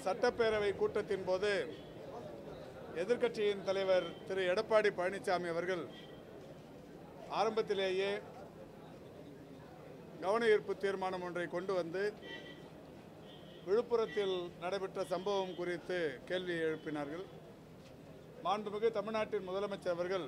சட்டப்பேரவை கூட்டத்தின் போது எதிர்க்கட்சியின் தலைவர் திரு எடப்பாடி பழனிசாமி அவர்கள் ஆரம்பத்திலேயே கவன ஈர்ப்பு தீர்மானம் ஒன்றை கொண்டு வந்து விழுப்புரத்தில் நடைபெற்ற சம்பவம் குறித்து கேள்வி எழுப்பினார்கள் மாண்புமிகு தமிழ்நாட்டின் முதலமைச்சர் அவர்கள்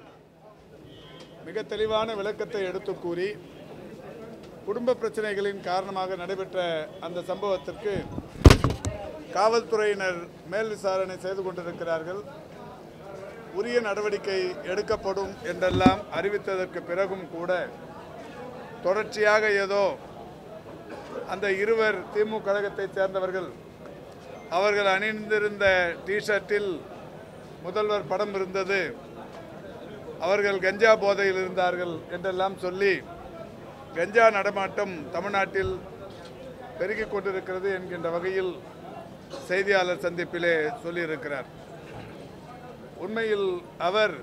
மிக தெளிவான விளக்கத்தை எடுத்து கூறி குடும்ப பிரச்சனைகளின் காரணமாக நடைபெற்ற அந்த சம்பவத்திற்கு காவல்துறையினர் மேல் விசாரணை செய்து கொண்டிருக்கிறார்கள் உரிய நடவடிக்கை எடுக்கப்படும் என்றெல்லாம் அறிவித்ததற்கு பிறகும் கூட தொடர்ச்சியாக ஏதோ அந்த இருவர் திமுக கழகத்தைச் சேர்ந்தவர்கள் அவர்கள் அணிந்திருந்த டிஷர்ட்டில் முதல்வர் படம் இருந்தது அவர்கள் கஞ்சா போதையில் இருந்தார்கள் என்றெல்லாம் சொல்லி கஞ்சா நடமாட்டம் தமிழ்நாட்டில் பெருகிக் கொண்டிருக்கிறது என்கின்ற வகையில் செய்தியாளர் சந்திப்பிலே சொல்லியிருக்கிறார் உண்மையில் அவர்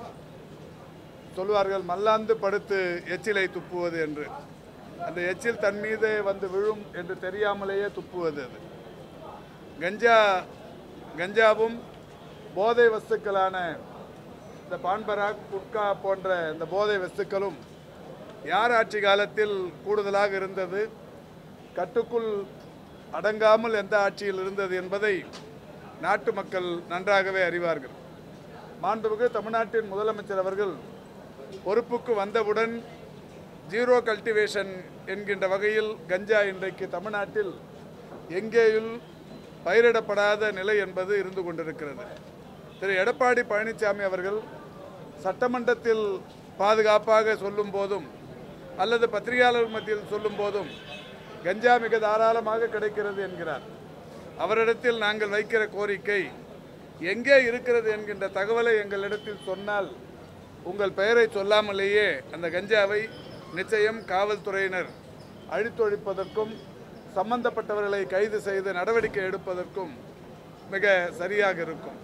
சொல்வார்கள் மல்லாந்து படுத்து எச்சிலை துப்புவது என்று அந்த எச்சில் தன் மீதே வந்து விழும் என்று தெரியாமலேயே துப்புவது அது கஞ்சா கஞ்சாவும் போதை வஸ்துக்களான இந்த பான்பராக் குட்கா போன்ற இந்த போதை வஸ்துக்களும் யார் ஆட்சி காலத்தில் கூடுதலாக இருந்தது கட்டுக்குள் அடங்காமல் எந்த ஆட்சியில் இருந்தது என்பதை நாட்டு மக்கள் நன்றாகவே அறிவார்கள் மாண்புமிகு தமிழ்நாட்டின் முதலமைச்சர் அவர்கள் பொறுப்புக்கு வந்தவுடன் ஜீரோ கல்டிவேஷன் என்கின்ற வகையில் கஞ்சா இன்றைக்கு தமிழ்நாட்டில் எங்கேயும் பயிரிடப்படாத நிலை என்பது இருந்து கொண்டிருக்கிறது திரு எடப்பாடி பழனிசாமி அவர்கள் சட்டமன்றத்தில் பாதுகாப்பாக சொல்லும் போதும் அல்லது பத்திரிகையாளர் மத்தியில் சொல்லும் போதும் கஞ்சா மிக தாராளமாக கிடைக்கிறது என்கிறார் அவரிடத்தில் நாங்கள் வைக்கிற கோரிக்கை எங்கே இருக்கிறது என்கின்ற தகவலை எங்களிடத்தில் சொன்னால் உங்கள் பெயரை சொல்லாமலேயே அந்த கஞ்சாவை நிச்சயம் காவல்துறையினர் அழித்தொழிப்பதற்கும் சம்பந்தப்பட்டவர்களை கைது செய்து நடவடிக்கை எடுப்பதற்கும் மிக சரியாக இருக்கும்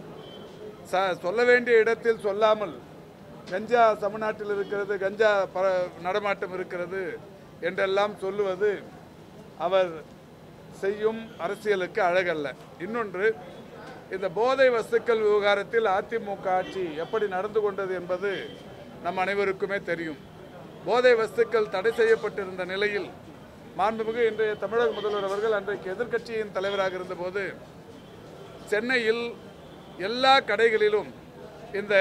ச சொல்ல வேண்டிய இடத்தில் சொல்லாமல் கஞ்சா தமிழ்நாட்டில் இருக்கிறது கஞ்சா ப நடமாட்டம் இருக்கிறது என்றெல்லாம் சொல்லுவது அவர் செய்யும் அரசியலுக்கு அழகல்ல இன்னொன்று இந்த போதை வஸ்துக்கள் விவகாரத்தில் அதிமுக ஆட்சி எப்படி நடந்து கொண்டது என்பது நம் அனைவருக்குமே தெரியும் போதை வஸ்துக்கள் தடை செய்யப்பட்டிருந்த நிலையில் மாண்புமிகு இன்றைய தமிழக முதல்வர் அவர்கள் அன்றைக்கு எதிர்க்கட்சியின் தலைவராக இருந்தபோது சென்னையில் எல்லா கடைகளிலும் இந்த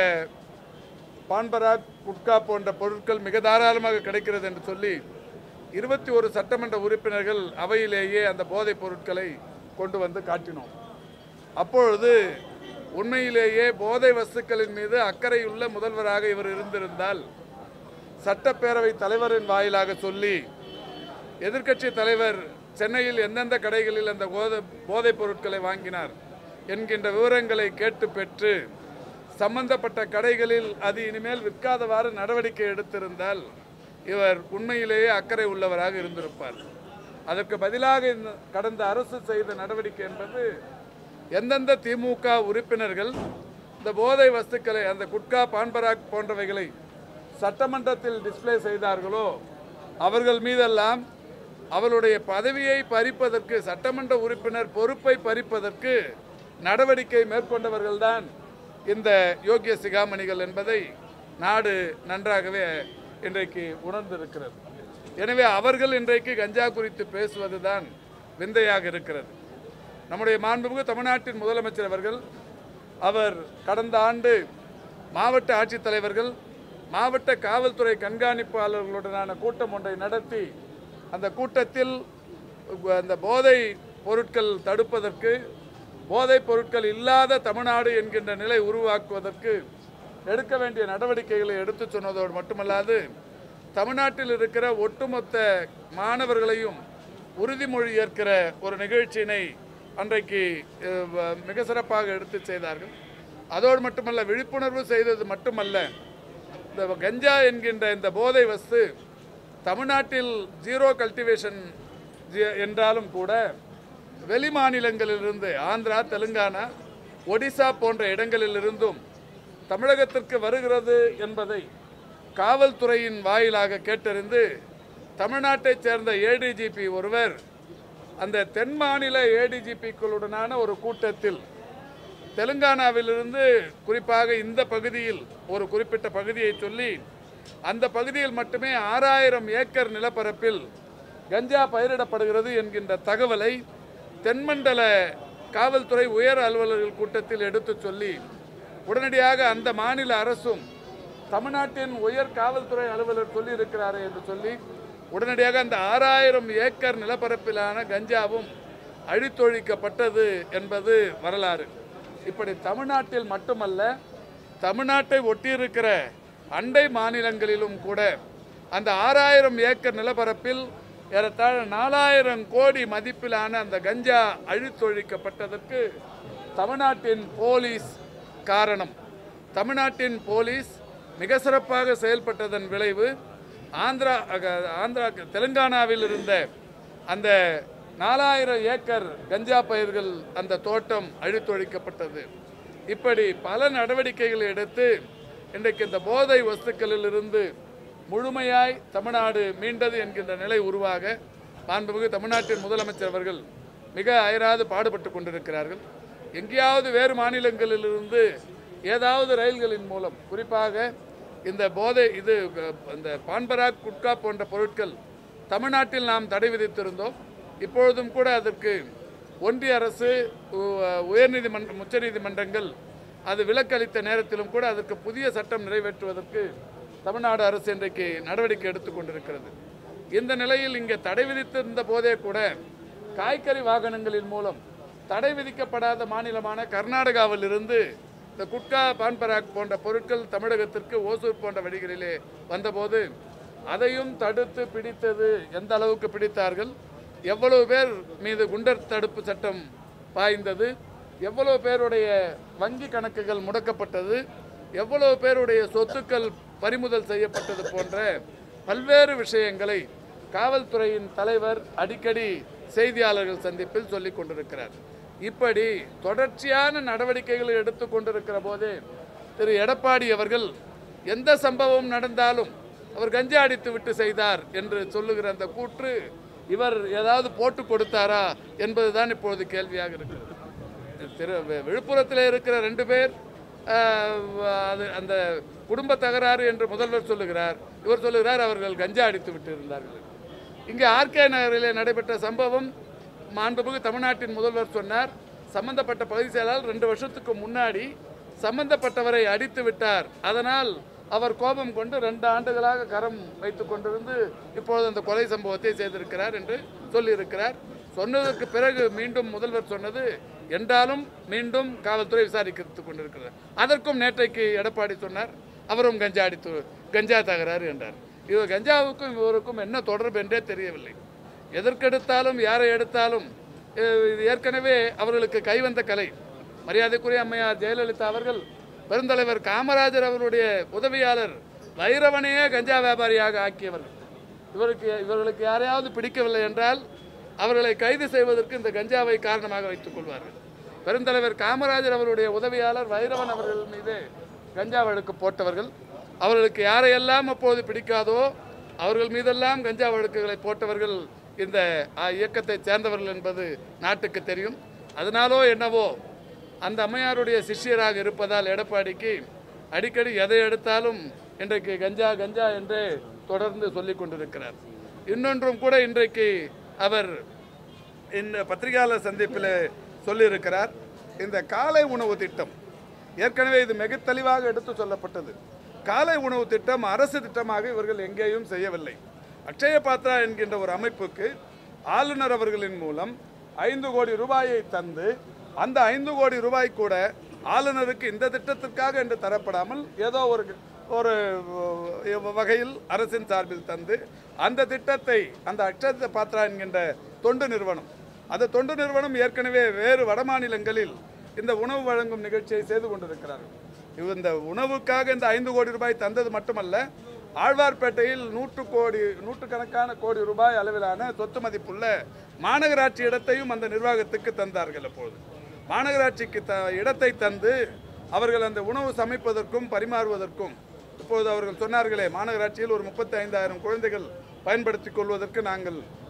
பான்பராக் குட்கா போன்ற பொருட்கள் மிக தாராளமாக கிடைக்கிறது என்று சொல்லி இருபத்தி ஒரு சட்டமன்ற உறுப்பினர்கள் அவையிலேயே அந்த போதைப் பொருட்களை கொண்டு வந்து காட்டினோம் அப்பொழுது உண்மையிலேயே போதை வஸ்துக்களின் மீது அக்கறையுள்ள முதல்வராக இவர் இருந்திருந்தால் சட்டப்பேரவை தலைவரின் வாயிலாக சொல்லி எதிர்க்கட்சி தலைவர் சென்னையில் எந்தெந்த கடைகளில் அந்த போதை போதைப் பொருட்களை வாங்கினார் என்கின்ற விவரங்களை கேட்டு பெற்று சம்பந்தப்பட்ட கடைகளில் அது இனிமேல் விற்காதவாறு நடவடிக்கை எடுத்திருந்தால் இவர் உண்மையிலேயே அக்கறை உள்ளவராக இருந்திருப்பார் அதற்கு பதிலாக இந்த கடந்த அரசு செய்த நடவடிக்கை என்பது எந்தெந்த திமுக உறுப்பினர்கள் இந்த போதை வஸ்துக்களை அந்த குட்கா பான்பராக் போன்றவைகளை சட்டமன்றத்தில் டிஸ்ப்ளே செய்தார்களோ அவர்கள் மீதெல்லாம் அவருடைய பதவியை பறிப்பதற்கு சட்டமன்ற உறுப்பினர் பொறுப்பை பறிப்பதற்கு நடவடிக்கை மேற்கொண்டவர்கள்தான் இந்த யோகிய சிகாமணிகள் என்பதை நாடு நன்றாகவே இன்றைக்கு உணர்ந்திருக்கிறது எனவே அவர்கள் இன்றைக்கு கஞ்சா குறித்து பேசுவதுதான் விந்தையாக இருக்கிறது நம்முடைய மாண்புமிகு தமிழ்நாட்டின் முதலமைச்சர் அவர்கள் அவர் கடந்த ஆண்டு மாவட்ட ஆட்சித்தலைவர்கள் மாவட்ட காவல்துறை கண்காணிப்பாளர்களுடனான கூட்டம் ஒன்றை நடத்தி அந்த கூட்டத்தில் அந்த போதை பொருட்கள் தடுப்பதற்கு போதைப் பொருட்கள் இல்லாத தமிழ்நாடு என்கின்ற நிலை உருவாக்குவதற்கு எடுக்க வேண்டிய நடவடிக்கைகளை எடுத்து சொன்னதோடு மட்டுமல்லாது தமிழ்நாட்டில் இருக்கிற ஒட்டுமொத்த மாணவர்களையும் உறுதிமொழி ஏற்கிற ஒரு நிகழ்ச்சியினை அன்றைக்கு அஹ், வ- மிக சிறப்பாக எடுத்து செய்தார்கள் அதோடு மட்டுமல்ல விழிப்புணர்வு செய்தது மட்டுமல்ல இந்த கஞ்சா என்கின்ற இந்த போதை வஸ்து தமிழ்நாட்டில் ஜீரோ கல்டிவேஷன் என்றாலும் கூட வெளி மாநிலங்களிலிருந்து ஆந்திரா தெலுங்கானா ஒடிசா போன்ற இடங்களிலிருந்தும் தமிழகத்திற்கு வருகிறது என்பதை காவல்துறையின் வாயிலாக கேட்டறிந்து தமிழ்நாட்டைச் சேர்ந்த ஏடிஜிபி ஒருவர் அந்த தென் மாநில ஏடிஜிபிக்களுடனான ஒரு கூட்டத்தில் தெலுங்கானாவிலிருந்து குறிப்பாக இந்த பகுதியில் ஒரு குறிப்பிட்ட பகுதியை சொல்லி அந்த பகுதியில் மட்டுமே ஆறாயிரம் ஏக்கர் நிலப்பரப்பில் கஞ்சா பயிரிடப்படுகிறது என்கின்ற தகவலை தென்மண்டல காவல்துறை உயர் அலுவலர்கள் கூட்டத்தில் எடுத்துச் சொல்லி உடனடியாக அந்த மாநில அரசும் தமிழ்நாட்டின் உயர் காவல்துறை அலுவலர் சொல்லியிருக்கிறாரே என்று சொல்லி உடனடியாக அந்த ஆறாயிரம் ஏக்கர் நிலப்பரப்பிலான கஞ்சாவும் அழித்தொழிக்கப்பட்டது என்பது வரலாறு இப்படி தமிழ்நாட்டில் மட்டுமல்ல தமிழ்நாட்டை ஒட்டியிருக்கிற அண்டை மாநிலங்களிலும் கூட அந்த ஆறாயிரம் ஏக்கர் நிலப்பரப்பில் ஏறத்தாழ நாலாயிரம் கோடி மதிப்பிலான அந்த கஞ்சா அழித்தொழிக்கப்பட்டதற்கு தமிழ்நாட்டின் போலீஸ் காரணம் தமிழ்நாட்டின் போலீஸ் மிக சிறப்பாக செயல்பட்டதன் விளைவு ஆந்திரா அக- ஆந்திரா தெலுங்கானாவில் இருந்த அந்த நாலாயிரம் ஏக்கர் கஞ்சா பயிர்கள் அந்த தோட்டம் அழித்தொழிக்கப்பட்டது இப்படி பல நடவடிக்கைகளை எடுத்து இன்றைக்கு இந்த போதை வஸ்துக்களிலிருந்து முழுமையாய் தமிழ்நாடு மீண்டது என்கின்ற நிலை உருவாக மாண்புமிகு தமிழ்நாட்டின் முதலமைச்சர் அவர்கள் மிக அயராது பாடுபட்டு கொண்டிருக்கிறார்கள் எங்கேயாவது வேறு மாநிலங்களிலிருந்து ஏதாவது ரயில்களின் மூலம் குறிப்பாக இந்த போதை இது அஹ், இந்த பான்பராக் குட்கா போன்ற பொருட்கள் தமிழ்நாட்டில் நாம் தடை விதித்திருந்தோம் இப்பொழுதும் கூட அதற்கு ஒன்றிய அரசு உ- உயர்நீதிமன்றம் உச்சநீதிமன்றங்கள் அது விலக்களித்த நேரத்திலும் கூட அதற்கு புதிய சட்டம் நிறைவேற்றுவதற்கு தமிழ்நாடு அரசு இன்றைக்கு நடவடிக்கை எடுத்துக் கொண்டிருக்கிறது இந்த நிலையில் இங்கே தடை விதித்திருந்த போதே கூட காய்கறி வாகனங்களின் மூலம் தடை விதிக்கப்படாத மாநிலமான கர்நாடகாவில் இருந்து இந்த குட்கா பான்பராக் போன்ற பொருட்கள் தமிழகத்திற்கு ஓசூர் போன்ற வழிகளிலே வந்தபோது அதையும் தடுத்து பிடித்தது எந்த அளவுக்கு பிடித்தார்கள் எவ்வளவு பேர் மீது குண்டர் தடுப்பு சட்டம் பாய்ந்தது எவ்வளவு பேருடைய வங்கி கணக்குகள் முடக்கப்பட்டது எவ்வளவு பேருடைய சொத்துக்கள் பறிமுதல் செய்யப்பட்டது போன்ற பல்வேறு விஷயங்களை காவல்துறையின் தலைவர் அடிக்கடி செய்தியாளர்கள் சந்திப்பில் சொல்லிக் கொண்டிருக்கிறார் இப்படி தொடர்ச்சியான நடவடிக்கைகளை எடுத்துக் கொண்டிருக்கிற போதே திரு எடப்பாடி அவர்கள் எந்த சம்பவம் நடந்தாலும் அவர் கஞ்சா அடித்து விட்டு செய்தார் என்று சொல்லுகிற அந்த கூற்று இவர் ஏதாவது போட்டு கொடுத்தாரா என்பதுதான் இப்பொழுது கேள்வியாக இருக்கிறது திரு வி- விழுப்புரத்தில் இருக்கிற ரெண்டு பேர் ஆஹ், அது அந்த குடும்ப தகராறு என்று முதல்வர் சொல்லுகிறார் இவர் சொல்லுகிறார் அவர்கள் கஞ்சா அடித்து விட்டு இருந்தார்கள் இங்கே ஆர்கே நகரிலே நடைபெற்ற சம்பவம் மாண்புமிகு தமிழ்நாட்டின் முதல்வர் சொன்னார் சம்பந்தப்பட்ட பகுதி செயலாளர் ரெண்டு வருஷத்துக்கு முன்னாடி சம்பந்தப்பட்டவரை அடித்து விட்டார் அதனால் அவர் கோபம் கொண்டு ரெண்டு ஆண்டுகளாக கரம் வைத்துக் கொண்டிருந்து இப்பொழுது அந்த கொலை சம்பவத்தை செய்திருக்கிறார் என்று சொல்லியிருக்கிறார் சொன்னதற்கு பிறகு மீண்டும் முதல்வர் சொன்னது என்றாலும் மீண்டும் காவல்துறை விசாரித்துக் கொண்டிருக்கிறார் அதற்கும் நேற்றைக்கு எடப்பாடி சொன்னார் அவரும் கஞ்சா அடித்து கஞ்சா தகராறு என்றார் இவர் கஞ்சாவுக்கும் இவருக்கும் என்ன தொடர்பு என்றே தெரியவில்லை எதற்கெடுத்தாலும் யாரை எடுத்தாலும் அஹ், இது ஏற்கனவே அவர்களுக்கு கைவந்த கலை மரியாதைக்குரிய அம்மையார் ஜெயலலிதா அவர்கள் பெருந்தலைவர் காமராஜர் அவருடைய உதவியாளர் வைரவனையே கஞ்சா வியாபாரியாக ஆக்கியவர்கள் இவருக்கு இவர்களுக்கு யாரையாவது பிடிக்கவில்லை என்றால் அவர்களை கைது செய்வதற்கு இந்த கஞ்சாவை காரணமாக வைத்துக் கொள்வார்கள் பெருந்தலைவர் காமராஜர் அவருடைய உதவியாளர் வைரவன் அவர்கள் மீது கஞ்சா வழக்கு போட்டவர்கள் அவர்களுக்கு யாரையெல்லாம் அப்போது பிடிக்காதோ அவர்கள் மீதெல்லாம் கஞ்சா வழக்குகளை போட்டவர்கள் இந்த ஆ, இயக்கத்தைச் சேர்ந்தவர்கள் என்பது நாட்டுக்கு தெரியும் அதனாலோ என்னவோ அந்த அம்மையாருடைய சிஷ்யராக இருப்பதால் எடப்பாடிக்கு அடிக்கடி எதை எடுத்தாலும் இன்றைக்கு கஞ்சா கஞ்சா என்றே தொடர்ந்து சொல்லிக் கொண்டிருக்கிறார் இன்னொன்றும் கூட இன்றைக்கு அவர் இந்த பத்திரிகையாளர் சந்திப்பில் சொல்லியிருக்கிறார் இந்த காலை உணவு திட்டம் ஏற்கனவே இது மிக தெளிவாக எடுத்து சொல்லப்பட்டது காலை உணவு திட்டம் அரசு திட்டமாக இவர்கள் எங்கேயும் செய்யவில்லை அக்ஷய பாத்ரா என்கின்ற ஒரு அமைப்புக்கு ஆளுநர் அவர்களின் மூலம் ஐந்து கோடி ரூபாயை தந்து அந்த ஐந்து கோடி ரூபாய் கூட ஆளுநருக்கு இந்த திட்டத்திற்காக என்று தரப்படாமல் ஏதோ ஒரு ஒரு அஹ், வகையில் அரசின் சார்பில் தந்து அந்த திட்டத்தை அந்த அக்ஷய பாத்ரா என்கின்ற தொண்டு நிறுவனம் அந்த தொண்டு நிறுவனம் ஏற்கனவே வேறு வடமாநிலங்களில் இந்த உணவு வழங்கும் நிகழ்ச்சியை செய்து கொண்டிருக்கிறார்கள் இவ- இந்த உணவுக்காக இந்த ஐந்து கோடி ரூபாய் தந்தது மட்டுமல்ல ஆழ்வார்பேட்டையில் நூற்று கோடி நூற்றுக்கணக்கான கோடி ரூபாய் அளவிலான சொத்து மதிப்புள்ள மாநகராட்சி இடத்தையும் அந்த நிர்வாகத்துக்கு தந்தார்கள் அப்பொழுது மாநகராட்சிக்கு த இடத்தை தந்து அவர்கள் அந்த உணவு சமைப்பதற்கும் பரிமாறுவதற்கும் இப்போது அவர்கள் சொன்னார்களே மாநகராட்சியில் ஒரு முப்பத்தி ஐந்தாயிரம் குழந்தைகள் பயன்படுத்திக் கொள்வதற்கு நாங்கள்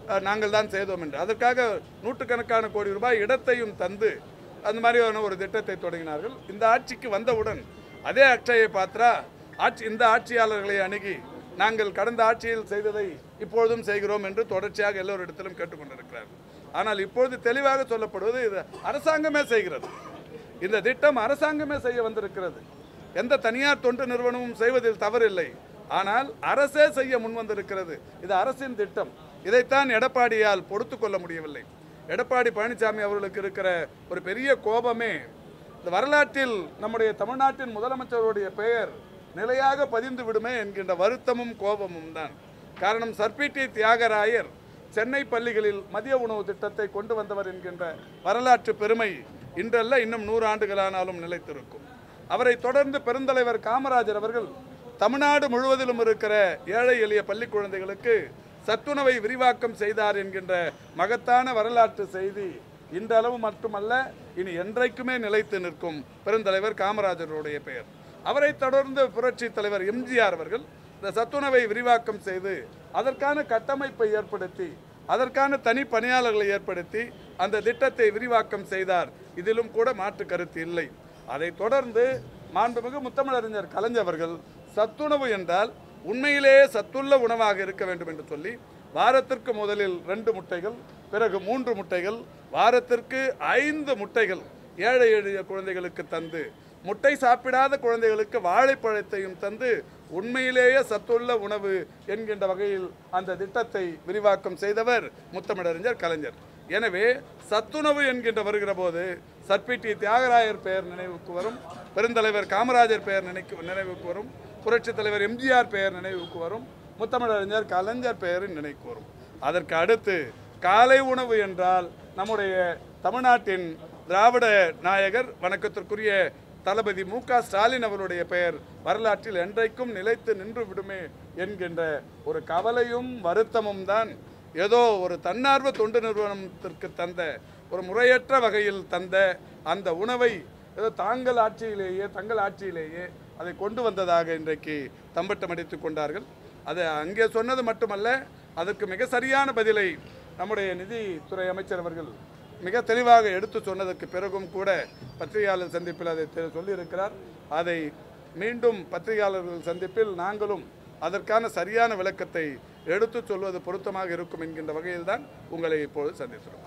அஹ், நாங்கள் தான் செய்தோம் என்று அதற்காக நூற்றுக்கணக்கான கோடி ரூபாய் இடத்தையும் தந்து அந்த மாதிரியான ஒரு திட்டத்தை தொடங்கினார்கள் இந்த ஆட்சிக்கு வந்தவுடன் அதே அக்ஷய பாத்ரா ஆட்சி இந்த ஆட்சியாளர்களை அணுகி நாங்கள் கடந்த ஆட்சியில் செய்ததை இப்பொழுதும் செய்கிறோம் என்று தொடர்ச்சியாக எல்லோரிடத்திலும் கேட்டுக்கொண்டிருக்கிறார்கள் ஆனால் இப்பொழுது தெளிவாக சொல்லப்படுவது இது அரசாங்கமே செய்கிறது இந்த திட்டம் அரசாங்கமே செய்ய வந்திருக்கிறது எந்த தனியார் தொண்டு நிறுவனமும் செய்வதில் தவறில்லை ஆனால் அரசே செய்ய முன்வந்திருக்கிறது இது அரசின் திட்டம் இதைத்தான் எடப்பாடியால் பொறுத்து கொள்ள முடியவில்லை எடப்பாடி பழனிசாமி அவர்களுக்கு இருக்கிற ஒரு பெரிய கோபமே இந்த வரலாற்றில் நம்முடைய தமிழ்நாட்டின் முதலமைச்சருடைய பெயர் நிலையாக பதிந்து விடுமே என்கின்ற வருத்தமும் கோபமும் தான் காரணம் சர்பிடி தியாகராயர் சென்னை பள்ளிகளில் மதிய உணவு திட்டத்தை கொண்டு வந்தவர் என்கின்ற வரலாற்று பெருமை இன்றல்ல இன்னும் நூறு ஆண்டுகளானாலும் நிலைத்திருக்கும் அவரை தொடர்ந்து பெருந்தலைவர் காமராஜர் அவர்கள் தமிழ்நாடு முழுவதிலும் இருக்கிற ஏழை எளிய பள்ளி குழந்தைகளுக்கு சத்துணவை விரிவாக்கம் செய்தார் என்கின்ற மகத்தான வரலாற்று செய்தி இன்றளவு மட்டுமல்ல இனி என்றைக்குமே நிலைத்து நிற்கும் பெருந்தலைவர் காமராஜருடைய பெயர் அவரை தொடர்ந்து புரட்சி தலைவர் எம்ஜிஆர் அவர்கள் இந்த சத்துணவை விரிவாக்கம் செய்து அதற்கான கட்டமைப்பை ஏற்படுத்தி அதற்கான தனி பணியாளர்களை ஏற்படுத்தி அந்த திட்டத்தை விரிவாக்கம் செய்தார் இதிலும் கூட மாற்று கருத்து இல்லை அதைத் தொடர்ந்து மாண்புமிகு முத்தமிழறிஞர் கலைஞர் அவர்கள் சத்துணவு என்றால் உண்மையிலேயே சத்துள்ள உணவாக இருக்க வேண்டும் என்று சொல்லி வாரத்திற்கு முதலில் ரெண்டு முட்டைகள் பிறகு மூன்று முட்டைகள் வாரத்திற்கு ஐந்து முட்டைகள் ஏழை எளிய குழந்தைகளுக்கு தந்து முட்டை சாப்பிடாத குழந்தைகளுக்கு வாழைப்பழத்தையும் தந்து உண்மையிலேயே சத்துள்ள உணவு என்கின்ற வகையில் அந்த திட்டத்தை விரிவாக்கம் செய்தவர் முத்தமிழறிஞர் கலைஞர் எனவே சத்துணவு என்கின்ற வருகிற போது சர்பிடி தியாகராயர் பெயர் நினைவுக்கு வரும் பெருந்தலைவர் காமராஜர் பெயர் நினைக்கு நினைவுக்கு வரும் புரட்சித் தலைவர் எம்ஜிஆர் பெயர் நினைவுக்கு வரும் முத்தமிழறிஞர் கலைஞர் பெயரின் நினைவுக்கு வரும் அதற்கு அடுத்து காலை உணவு என்றால் நம்முடைய தமிழ்நாட்டின் திராவிட நாயகர் வணக்கத்திற்குரிய தளபதி மு க ஸ்டாலின் அவருடைய பெயர் வரலாற்றில் என்றைக்கும் நிலைத்து நின்று விடுமே என்கின்ற ஒரு கவலையும் வருத்தமும் தான் ஏதோ ஒரு தன்னார்வ தொண்டு நிறுவனத்திற்கு தந்த ஒரு முறையற்ற வகையில் தந்த அந்த உணவை ஏதோ தாங்கள் ஆட்சியிலேயே தங்கள் ஆட்சியிலேயே அதை கொண்டு வந்ததாக இன்றைக்கு தம்பட்டம் அடித்துக் கொண்டார்கள் அது அங்கே சொன்னது மட்டுமல்ல அதற்கு மிக சரியான பதிலை நம்முடைய நிதித்துறை அமைச்சர் அவர்கள் மிக தெளிவாக எடுத்து சொன்னதற்கு பிறகும் கூட பத்திரிகையாளர் சந்திப்பில் அதை தெ- சொல்லியிருக்கிறார் அதை மீண்டும் பத்திரிகையாளர்கள் சந்திப்பில் நாங்களும் அதற்கான சரியான விளக்கத்தை எடுத்து சொல்வது பொருத்தமாக இருக்கும் என்கின்ற வகையில் தான் உங்களை இப்பொழுது சந்திக்கிறோம்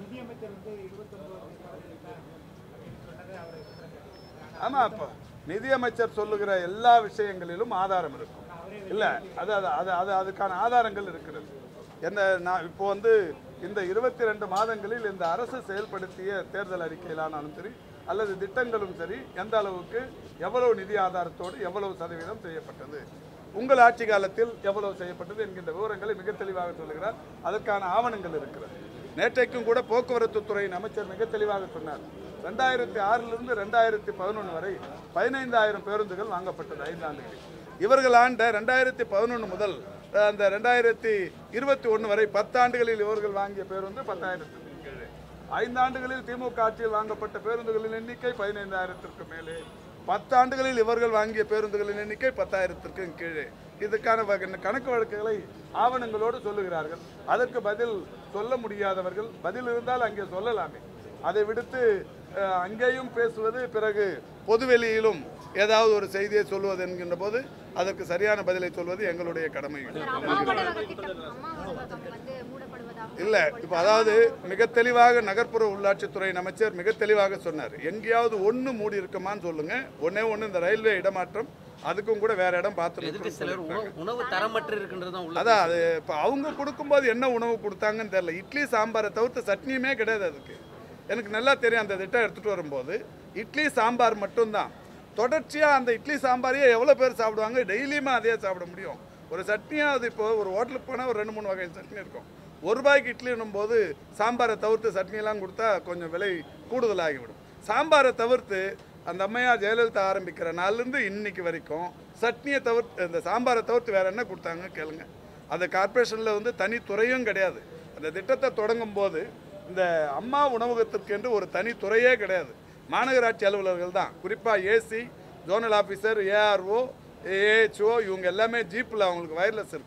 ஆமா அப்போ நிதியமைச்சர் சொல்லுகிற எல்லா விஷயங்களிலும் ஆதாரம் இருக்கும் இல்ல அது அது அது அது அதுக்கான ஆதாரங்கள் இருக்கிறது என்ன நான் இப்போ வந்து இந்த இருபத்தி ரெண்டு மாதங்களில் இந்த அரசு செயல்படுத்திய தேர்தல் அறிக்கையிலானாலும் சரி அல்லது திட்டங்களும் சரி எந்த அளவுக்கு எவ்வளவு நிதி ஆதாரத்தோடு எவ்வளவு சதவீதம் செய்யப்பட்டது உங்கள் ஆட்சி காலத்தில் எவ்வளவு செய்யப்பட்டது என்கின்ற விவரங்களை மிக தெளிவாக சொல்லுகிறார் அதற்கான ஆவணங்கள் இருக்கிறது நேற்றைக்கும் கூட போக்குவரத்து துறையின் அமைச்சர் மிக தெளிவாக சொன்னார் ரெண்டாயிரத்தி ஆறிலிருந்து ரெண்டாயிரத்தி பதினொன்று வரை பதினைந்தாயிரம் பேருந்துகள் வாங்கப்பட்டது ஐந்தாண்டுகளில் இவர்கள் ஆண்ட ரெண்டாயிரத்தி பதினொன்று முதல் அஹ், அந்த ரெண்டாயிரத்தி இருபத்தி ஒன்று வரை பத்தாண்டுகளில் இவர்கள் வாங்கிய பேருந்து பத்தாயிரத்துக்கு கீழே ஐந்தாண்டுகளில் திமுக ஆட்சியில் வாங்கப்பட்ட பேருந்துகளின் எண்ணிக்கை பதினைந்தாயிரத்திற்கு மேலே பத்தாண்டுகளில் இவர்கள் வாங்கிய பேருந்துகளின் எண்ணிக்கை பத்தாயிரத்திற்கு கீழே இதுக்கான வகை- கணக்கு வழக்குகளை ஆவணங்களோடு சொல்லுகிறார்கள் அதற்கு பதில் சொல்ல முடியாதவர்கள் பதில் இருந்தால் அங்கே சொல்லலாமே அதை விடுத்து அஹ், அங்கேயும் பேசுவது பிறகு பொதுவெளியிலும் ஏதாவது ஒரு செய்தியை சொல்வது என்கின்ற போது அதற்கு சரியான பதிலை சொல்வது எங்களுடைய கடமை அம்மா உணவக திட்டம் அம்மா உணவகம் வந்து மூடப்படுவதாக இல்லை இப்போ அதாவது மிக தெளிவாக நகர்ப்புற உள்ளாட்சித்துறை அமைச்சர் மிக தெளிவாக சொன்னார் எங்கேயாவது ஒன்று மூடி இருக்குமான்னு சொல்லுங்க ஒண்ணே ஒன்று இந்த ரயில்வே இடமாற்றம் அதுக்கும் கூட வேற இடம் எதுக்கு சிலர் பார்த்து உணவு உணவு தரமற்று இருக்கின்றது தான் உள்ள அதான் அது இப்போ அவங்க கொடுக்கும்போது என்ன உணவு கொடுத்தாங்கன்னு தெரியல இட்லி சாம்பாரை தவிர்த்து சட்னியுமே கிடையாது அதுக்கு எனக்கு நல்லா தெரியும் அந்த திட்டம் எடுத்துகிட்டு வரும்போது இட்லி சாம்பார் மட்டும்தான் தொடர்ச்சியாக அந்த இட்லி சாம்பாரையே எவ்வளோ பேர் சாப்பிடுவாங்க டெய்லியுமே அதே சாப்பிட முடியும் ஒரு சட்னியாக அது இப்போ ஒரு ஹோட்டலுக்கு போனால் ஒரு ரெண்டு மூணு வகை சட்னி இருக்கும் ஒரு ரூபாய்க்கு இட்லின்னும் போது சாம்பாரை தவிர்த்து சட்னியெல்லாம் கொடுத்தா கொஞ்சம் விலை கூடுதலாகிவிடும் சாம்பாரை தவிர்த்து அந்த அம்மையார் ஜெயலலிதா ஆரம்பிக்கிற நாள்லேருந்து இன்னைக்கு வரைக்கும் சட்னியை தவிர்த்து இந்த சாம்பாரை தவிர்த்து வேற என்ன கொடுத்தாங்க கேளுங்க அந்த கார்ப்பரேஷனில் வந்து தனி துறையும் கிடையாது அந்த திட்டத்தை தொடங்கும் போது இந்த அம்மா உணவகத்திற்கு என்று ஒரு தனி துறையே கிடையாது மாநகராட்சி அலுவலர்கள் தான் குறிப்பாக AC zonal officer ARO AHO இவங்க எல்லாமே ஜீப்பில் அவங்களுக்கு வயர்லெஸ் இருக்கும்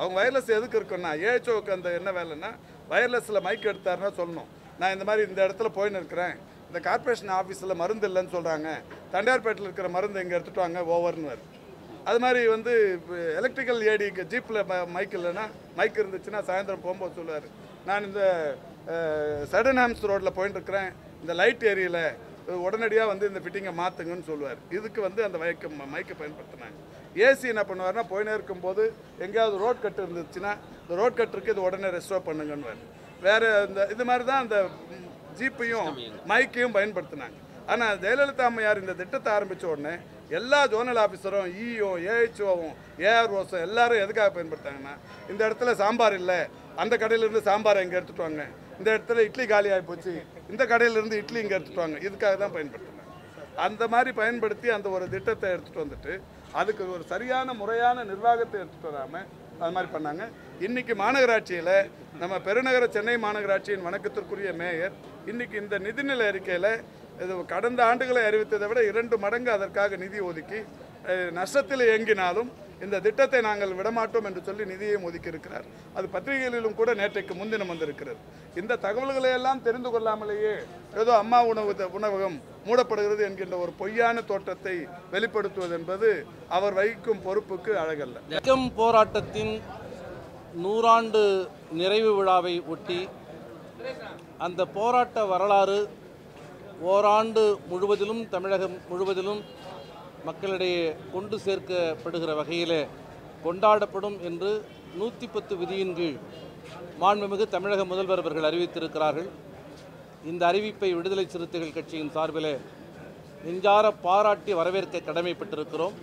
அவங்க வயர்லெஸ் எதுக்கு இருக்குன்னா ஏஹெச்ஓக்கு அந்த என்ன வேலைன்னா வயர்லெஸில் மைக் எடுத்தாருன்னா சொல்லணும் நான் இந்த மாதிரி இந்த இடத்துல போயின்னு இருக்கிறேன் இந்த கார்ப்பரேஷன் ஆஃபீஸில் மருந்து இல்லைன்னு சொல்கிறாங்க தண்டையார்பேட்டில் இருக்கிற மருந்து இங்கே எடுத்துட்டு வாங்க ஓவர்னு வருது அது மாதிரி வந்து எலக்ட்ரிக்கல் ஏடி ஜீப்பில் மைக் இல்லைன்னா மைக் இருந்துச்சுன்னா சாயந்தரம் போகும்போது சொல்லுவார் நான் இந்த சடன் ஹாம்ஸ் ரோட்டில் போயிட்டு இருக்கிறேன் இந்த லைட் ஏரியில் உடனடியாக வந்து இந்த ஃபிட்டிங்கை மாற்றுங்கன்னு சொல்லுவார் இதுக்கு வந்து அந்த மைக்கை மைக்கை பயன்படுத்தினாங்க ஏசி என்ன பண்ணுவார்னா போயினே இருக்கும்போது எங்கேயாவது ரோட் கட் இருந்துச்சுன்னா இந்த ரோட் கட்டுருக்கு இது உடனே ரெஸ்டோர் பண்ணுங்கன்னு வேறு இந்த இது மாதிரி தான் அந்த ம், ஜீப்பையும் மைக்கையும் பயன்படுத்தினாங்க ஆனால் ஜெயலலிதா அம்மையார் இந்த திட்டத்தை ஆரம்பித்த உடனே எல்லா ஜோனல் ஆஃபீஸரும் இஓ ஏஹெச்ஓவும் ஏஆர்ஓஸும் எல்லாரும் எதுக்காக பயன்படுத்தாங்கன்னா இந்த இடத்துல சாம்பார் இல்லை அந்த கடையிலேருந்து சாம்பார் இங்கே எடுத்துட்டு வாங்க இந்த இடத்துல இட்லி காலி ஆகி போச்சு இந்த கடையிலேருந்து இட்லி இங்கே எடுத்துட்டு வாங்க இதுக்காக தான் பயன்படுத்தினாங்க அந்த மாதிரி பயன்படுத்தி அந்த ஒரு திட்டத்தை எடுத்துகிட்டு வந்துட்டு அதுக்கு ஒரு சரியான முறையான நிர்வாகத்தை எடுத்துகிட்டு வராமல் அது மாதிரி பண்ணாங்க இன்னைக்கு மாநகராட்சியில் நம்ம பெருநகர சென்னை மாநகராட்சியின் வணக்கத்திற்குரிய மேயர் இன்னைக்கு இந்த நிதிநிலை அறிக்கையில் இது கடந்த ஆண்டுகளை அறிவித்ததை விட இரண்டு மடங்கு அதற்காக நிதி ஒதுக்கி அஹ், நஷ்டத்தில் இயங்கினாலும் இந்த திட்டத்தை நாங்கள் விடமாட்டோம் என்று சொல்லி நிதியையும் ஒதுக்கி இருக்கிறார் அது பத்திரிகைகளிலும் கூட நேற்றைக்கு முன்தினம் வந்திருக்கிறது இந்த தகவல்களை எல்லாம் தெரிந்து கொள்ளாமலேயே ஏதோ அம்மா உணவு உணவகம் மூடப்படுகிறது என்கின்ற ஒரு பொய்யான தோற்றத்தை வெளிப்படுத்துவது என்பது அவர் வகிக்கும் பொறுப்புக்கு அழகல்ல வெக்கம் போராட்டத்தின் நூறாண்டு நிறைவு விழாவை ஒட்டி அந்த போராட்ட வரலாறு ஓராண்டு முழுவதிலும் தமிழகம் முழுவதிலும் மக்களிடையே கொண்டு சேர்க்கப்படுகிற வகையில் கொண்டாடப்படும் என்று நூற்றி பத்து விதியின் கீழ் மாண்புமிகு தமிழக முதல்வர் அவர்கள் அறிவித்திருக்கிறார்கள் இந்த அறிவிப்பை விடுதலை சிறுத்தைகள் கட்சியின் சார்பில் நெஞ்சார பாராட்டி வரவேற்க கடமைப்பட்டிருக்கிறோம்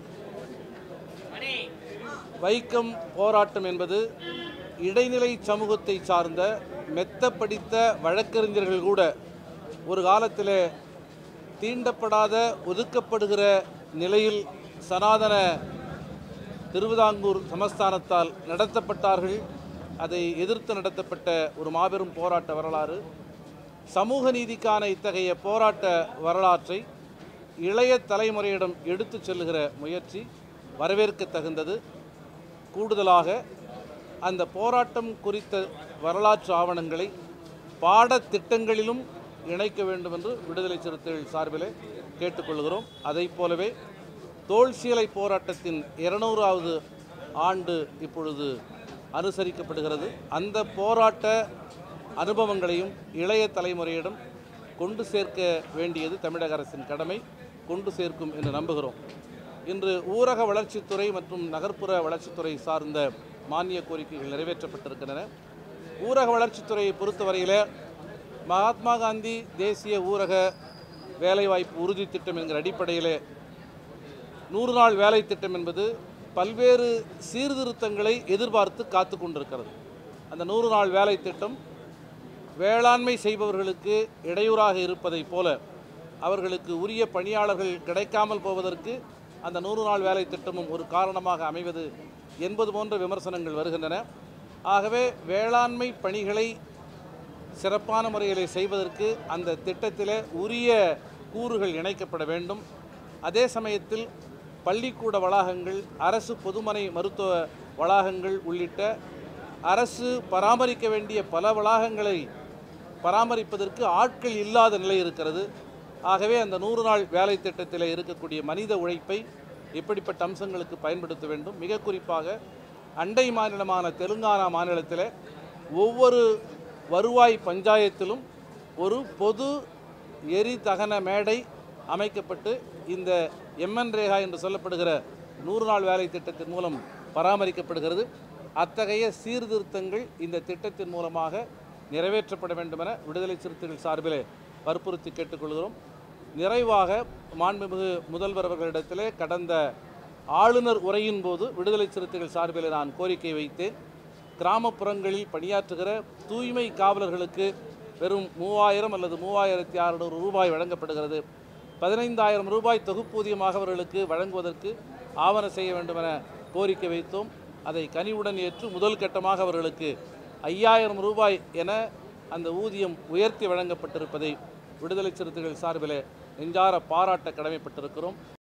வைக்கம் போராட்டம் என்பது இடைநிலை சமூகத்தை சார்ந்த மெத்த படித்த வழக்கறிஞர்கள் கூட ஒரு காலத்தில் தீண்டப்படாத ஒதுக்கப்படுகிற நிலையில் சனாதன திருவிதாங்கூர் சமஸ்தானத்தால் நடத்தப்பட்டார்கள் அதை எதிர்த்து நடத்தப்பட்ட ஒரு மாபெரும் போராட்ட வரலாறு சமூக நீதிக்கான இத்தகைய போராட்ட வரலாற்றை இளைய தலைமுறையிடம் எடுத்துச் செல்லுகிற முயற்சி வரவேற்க தகுந்தது கூடுதலாக அந்த போராட்டம் குறித்த வரலாற்று ஆவணங்களை பாடத்திட்டங்களிலும் இணைக்க வேண்டும் என்று விடுதலை சிறுத்தைகள் சார்பிலே கேட்டுக்கொள்கிறோம் அதைப் போலவே தோல்சியலை போராட்டத்தின் இருநூறாவது ஆண்டு இப்பொழுது அனுசரிக்கப்படுகிறது அந்த போராட்ட அனுபவங்களையும் இளைய தலைமுறையிடம் கொண்டு சேர்க்க வேண்டியது தமிழக அரசின் கடமை கொண்டு சேர்க்கும் என்று நம்புகிறோம் இன்று ஊரக வளர்ச்சித்துறை மற்றும் நகர்ப்புற வளர்ச்சித்துறை சார்ந்த மானிய கோரிக்கைகள் நிறைவேற்றப்பட்டிருக்கின்றன ஊரக வளர்ச்சித்துறையை பொறுத்தவரையில் மகாத்மா காந்தி தேசிய ஊரக வேலைவாய்ப்பு உறுதி திட்டம் என்கிற அடிப்படையில் நூறு நாள் வேலை திட்டம் என்பது பல்வேறு சீர்திருத்தங்களை எதிர்பார்த்து காத்து கொண்டிருக்கிறது அந்த நூறு நாள் வேலை திட்டம் வேளாண்மை செய்பவர்களுக்கு இடையூறாக இருப்பதைப் போல அவர்களுக்கு உரிய பணியாளர்கள் கிடைக்காமல் போவதற்கு அந்த நூறு நாள் வேலை திட்டமும் ஒரு காரணமாக அமைவது என்பது போன்ற விமர்சனங்கள் வருகின்றன ஆகவே வேளாண்மை பணிகளை சிறப்பான முறையில் செய்வதற்கு அந்த திட்டத்தில் உரிய கூறுகள் இணைக்கப்பட வேண்டும் அதே சமயத்தில் பள்ளிக்கூட வளாகங்கள் அரசு பொதுமனை மருத்துவ வளாகங்கள் உள்ளிட்ட அரசு பராமரிக்க வேண்டிய பல வளாகங்களை பராமரிப்பதற்கு ஆட்கள் இல்லாத நிலை இருக்கிறது ஆகவே அந்த நூறு நாள் வேலை திட்டத்தில் இருக்கக்கூடிய மனித உழைப்பை இப்படிப்பட்ட அம்சங்களுக்கு பயன்படுத்த வேண்டும் மிக குறிப்பாக அண்டை மாநிலமான தெலுங்கானா மாநிலத்தில் ஒவ்வொரு வருவாய் பஞ்சாயத்திலும் ஒரு பொது எரி தகன மேடை அமைக்கப்பட்டு இந்த எம்என் ரேகா என்று சொல்லப்படுகிற நூறு நாள் வேலை திட்டத்தின் மூலம் பராமரிக்கப்படுகிறது அத்தகைய சீர்திருத்தங்கள் இந்த திட்டத்தின் மூலமாக நிறைவேற்றப்பட வேண்டுமென விடுதலை சிறுத்தைகள் சார்பிலே வற்புறுத்தி கேட்டுக்கொள்கிறோம் நிறைவாக மாண்புமிகு முதல்வர் அவர்களிடத்திலே கடந்த ஆளுநர் உரையின் போது விடுதலை சிறுத்தைகள் சார்பில் நான் கோரிக்கை வைத்தேன் கிராமப்புறங்களில் பணியாற்றுகிற தூய்மை காவலர்களுக்கு வெறும் மூவாயிரம் அல்லது மூவாயிரத்தி அறுநூறு ரூபாய் வழங்கப்படுகிறது பதினைந்தாயிரம் ரூபாய் தொகுப்பூதியமாக அவர்களுக்கு வழங்குவதற்கு ஆவண செய்ய வேண்டும் என கோரிக்கை வைத்தோம் அதை கனிவுடன் ஏற்று முதல் கட்டமாக அவர்களுக்கு ஐயாயிரம் ரூபாய் என அந்த ஊதியம் உயர்த்தி வழங்கப்பட்டிருப்பதை விடுதலை சிறுத்தைகள் சார்பில் நெஞ்சார பாராட்ட கடமைப்பட்டிருக்கிறோம்